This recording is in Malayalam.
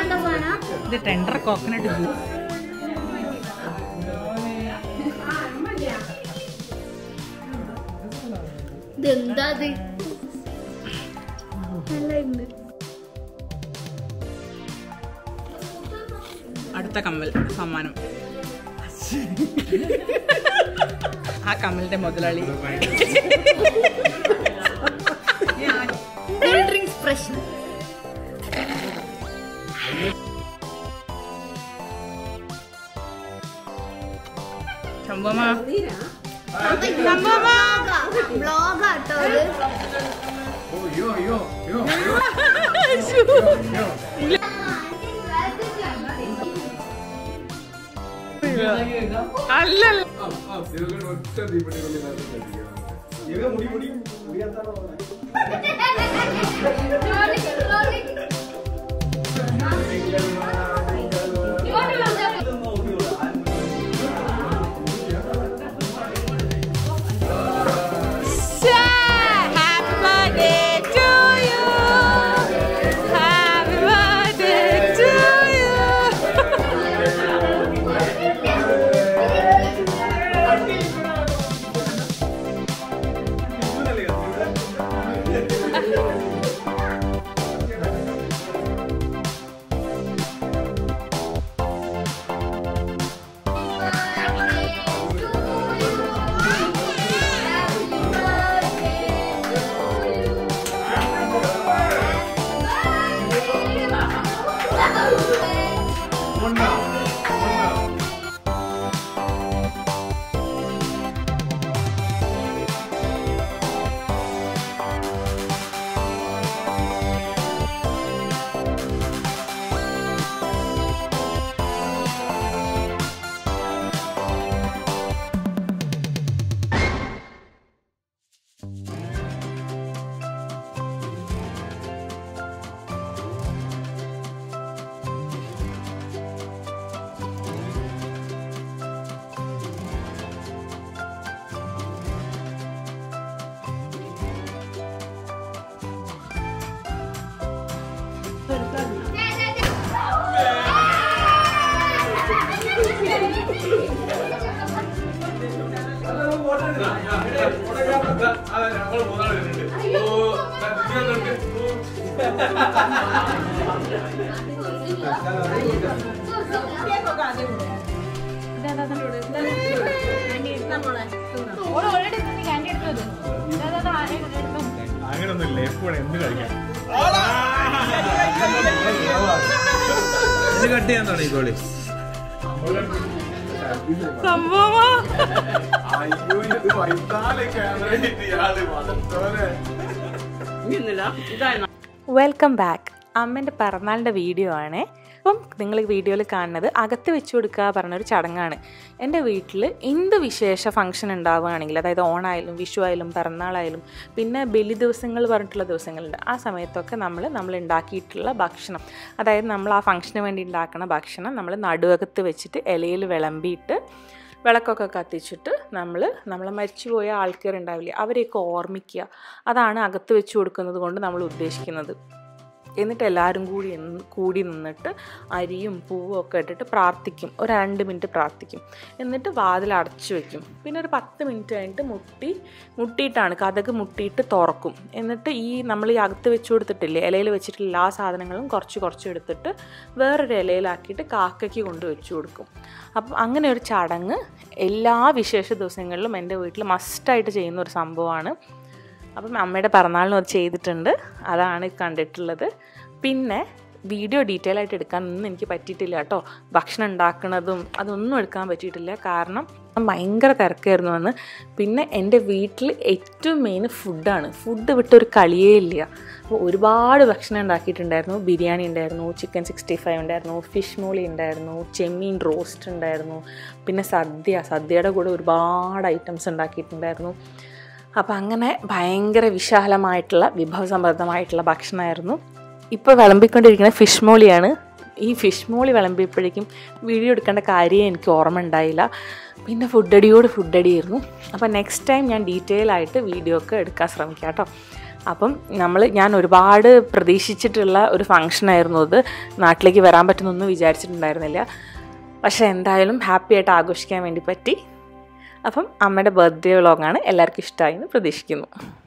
ഇതെന്താ സാധനം ഇത് ടെൻഡർ കോക്കനട്ട് ജ്യൂസ് ഇതെന്താ ഇത് നല്ലുണ്ട് അടുത്ത കമ്മൽ സമ്മാനം ആ കമ്മലിന്റെ മുതലാളി കൂൾ ഡ്രിങ്ക്സ് ഫ്രഷ് ശംഭമ ബ്ലോഗാട്ടോ അത് അല്ല Happy birthday to you. Happy birthday to you. അങ്ങനൊന്നുമില്ല എപ്പോഴും എന്ത് കഴിക്കാം ഇത് കട്ട് ചെയ്യാൻ തുടങ്ങിക്കോളി സംഭവമാ അയ്യോ ഇത് വൈകാലെ ക്യാമറ ഇയാള് മതത്തോനെ വെൽക്കം ബാക്ക് അമ്മേൻ്റെ പിറന്നാളിൻ്റെ വീഡിയോ ആണ് അപ്പം നിങ്ങൾ വീഡിയോയിൽ കാണുന്നത് അകത്ത് വെച്ച് കൊടുക്കുക പറഞ്ഞൊരു ചടങ്ങാണ് എൻ്റെ വീട്ടിൽ എന്ത് വിശേഷ ഫംഗ്ഷൻ ഉണ്ടാവുകയാണെങ്കിൽ അതായത് ഓണായാലും വിഷു ആയാലും പിറന്നാളായാലും പിന്നെ ബലി ദിവസങ്ങൾ പറഞ്ഞിട്ടുള്ള ദിവസങ്ങളുണ്ട് ആ സമയത്തൊക്കെ നമ്മൾ നമ്മൾ ഉണ്ടാക്കിയിട്ടുള്ള ഭക്ഷണം അതായത് നമ്മൾ ആ ഫംഗ്ഷന് വേണ്ടി ഉണ്ടാക്കുന്ന ഭക്ഷണം നമ്മൾ നടുവകത്ത് വെച്ചിട്ട് ഇലയിൽ വിളമ്പിയിട്ട് വിളക്കൊക്കെ കത്തിച്ചിട്ട് നമ്മൾ നമ്മളെ മരിച്ചുപോയ ആൾക്കാരുണ്ടാവില്ലേ അവരെയൊക്കെ ഓർമ്മിക്കുക അതാണ് അകത്ത് വെച്ച് കൊടുക്കുന്നത് കൊണ്ട് നമ്മൾ ഉദ്ദേശിക്കുന്നത് എന്നിട്ട് എല്ലാവരും കൂടി എന്ന് കൂടി നിന്നിട്ട് അരിയും പൂവും ഒക്കെ ഇട്ടിട്ട് പ്രാർത്ഥിക്കും ഒരു രണ്ട് മിനിറ്റ് പ്രാർത്ഥിക്കും എന്നിട്ട് വാതിൽ അടച്ചു വെക്കും പിന്നെ ഒരു പത്ത് മിനിറ്റ് കഴിഞ്ഞിട്ട് മുട്ടി മുട്ടിയിട്ടാണ് കഥക് മുട്ടിയിട്ട് തുറക്കും എന്നിട്ട് ഈ നമ്മൾ ഈ അകത്ത് വെച്ച് കൊടുത്തിട്ടില്ലേ ഇലയിൽ വെച്ചിട്ടുള്ള എല്ലാ സാധനങ്ങളും കുറച്ച് കുറച്ച് എടുത്തിട്ട് വേറൊരു ഇലയിലാക്കിയിട്ട് കാക്കയ്ക്ക് കൊണ്ട് വെച്ച് കൊടുക്കും അപ്പം അങ്ങനെ ഒരു ചടങ്ങ് എല്ലാ വിശേഷ ദിവസങ്ങളിലും എൻ്റെ വീട്ടിൽ മസ്റ്റായിട്ട് ചെയ്യുന്ന ഒരു സംഭവമാണ് അപ്പം അമ്മയുടെ പിറന്നാളിനും അത് ചെയ്തിട്ടുണ്ട് അതാണ് കണ്ടിട്ടുള്ളത് പിന്നെ വീഡിയോ ഡീറ്റെയിൽ ആയിട്ട് എടുക്കാനൊന്നും എനിക്ക് പറ്റിയിട്ടില്ല കേട്ടോ ഭക്ഷണം ഉണ്ടാക്കുന്നതും അതൊന്നും എടുക്കാൻ പറ്റിയിട്ടില്ല കാരണം ഞാൻ ഭയങ്കര തിരക്കായിരുന്നു അന്ന് പിന്നെ എൻ്റെ വീട്ടിൽ ഏറ്റവും മെയിൻ ഫുഡാണ് ഫുഡ് വിട്ടൊരു കളിയേ ഇല്ല അപ്പോൾ ഒരുപാട് ഭക്ഷണം ഉണ്ടാക്കിയിട്ടുണ്ടായിരുന്നു ബിരിയാണി ഉണ്ടായിരുന്നു ചിക്കൻ സിക്സ്റ്റി ഫൈവ് ഉണ്ടായിരുന്നു ഫിഷ് മോളി ഉണ്ടായിരുന്നു ചെമ്മീൻ റോസ്റ്റ് ഉണ്ടായിരുന്നു പിന്നെ സദ്യ സദ്യയുടെ കൂടെ ഒരുപാട് ഐറ്റംസ് ഉണ്ടാക്കിയിട്ടുണ്ടായിരുന്നു അപ്പോൾ അങ്ങനെ ഭയങ്കര വിശാലമായിട്ടുള്ള വിഭവസമൃദ്ധമായിട്ടുള്ള ഭക്ഷണമായിരുന്നു ഇപ്പോൾ വിളമ്പിക്കൊണ്ടിരിക്കുന്ന ഫിഷ് മോളിയാണ് ഈ ഫിഷ് മോളി വിളമ്പിയപ്പോഴേക്കും വീഡിയോ എടുക്കേണ്ട കാര്യം എനിക്ക് ഓർമ്മ ഉണ്ടായില്ല പിന്നെ ഫുഡടിയോട് ഫുഡടിയായിരുന്നു അപ്പോൾ നെക്സ്റ്റ് ടൈം ഞാൻ ഡീറ്റെയിൽ ആയിട്ട് വീഡിയോ ഒക്കെ എടുക്കാൻ ശ്രമിക്കാം കേട്ടോ അപ്പം നമ്മൾ ഞാൻ ഒരുപാട് പ്രതീക്ഷിച്ചിട്ടുള്ള ഒരു ഫങ്ഷനായിരുന്നു അത് നാട്ടിലേക്ക് വരാൻ പറ്റുന്നൊന്നും വിചാരിച്ചിട്ടുണ്ടായിരുന്നില്ല പക്ഷേ എന്തായാലും ഹാപ്പി ആയിട്ട് ആഘോഷിക്കാൻ വേണ്ടി പറ്റി അപ്പം അമ്മയുടെ ബർത്ത്ഡേ വ്ളോഗാണ് എല്ലാവർക്കും ഇഷ്ടമായി എന്ന് പ്രതീക്ഷിക്കുന്നു